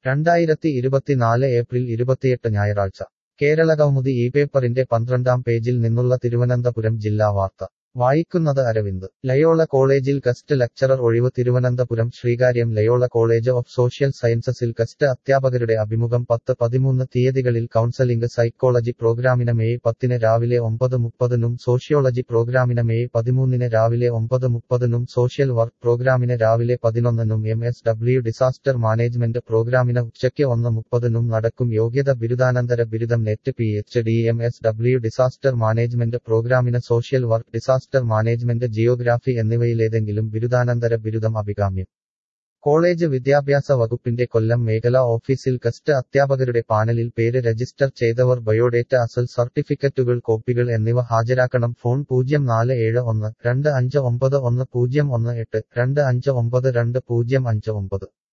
രണ്ടായിരത്തി ഇരുപത്തിനാല് ഏപ്രിൽ ഇരുപത്തിയെട്ട് ഞായറാഴ്ച കേരള കൗമുദി ഈ പേപ്പറിന്റെ പന്ത്രണ്ടാം പേജിൽ നിന്നുള്ള തിരുവനന്തപുരം ജില്ലാ വാർത്ത വായിക്കുന്നത് അരവിന്ദ് ലയോള കോളേജിൽ ഗസ്റ്റ് ലെക്ചറർ ഒഴിവ് Thiruvananthapuram Sreekaryam Loyola college of social സയൻസസിൽ ഗസ്റ്റ് അധ്യാപകരുടെ അഭിമുഖം പത്ത് പതിമൂന്ന് തീയതികളിൽ കൗൺസലിംഗ് സൈക്കോളജി പ്രോഗ്രാമിന് മെയ് പത്തിന് രാവിലെ ഒമ്പത് മുപ്പതിനും സോഷ്യോളജി പ്രോഗ്രാമിന് മെയ് പതിമൂന്നിന് രാവിലെ ഒമ്പത് മുപ്പതിനും സോഷ്യൽ വർക്ക് പ്രോഗ്രാമിന് രാവിലെ പതിനൊന്നിനും M S W disaster management പ്രോഗ്രാമിന് ഉച്ചയ്ക്ക് ഒന്ന് മുപ്പതിനും നടക്കും യോഗ്യത ബിരുദാനന്തര ബിരുദം NET P H D M S W disaster management പ്രോഗ്രാമിന് social work disaster management geography എന്നിവയിലേതെങ്കിലും ബിരുദാനന്തര ബിരുദം അഭികാമ്യം കോളേജ് വിദ്യാഭ്യാസ വകുപ്പിന്റെ കൊല്ലം മേഖലാ ഓഫീസിൽ ഗസ്റ്റ് അധ്യാപകരുടെ പാനലിൽ പേര് രജിസ്റ്റർ ചെയ്തവർ ബയോഡേറ്റ അസൽ സർട്ടിഫിക്കറ്റുകൾ കോപ്പികൾ എന്നിവ ഹാജരാക്കണം ഫോൺ പൂജ്യം നാല് ഏഴ് ഒന്ന് രണ്ട് അഞ്ച് ഒമ്പത് ഒന്ന് പൂജ്യം ഒന്ന് എട്ട് രണ്ട് അഞ്ച് ഒമ്പത് രണ്ട് പൂജ്യം അഞ്ച് ഒമ്പത്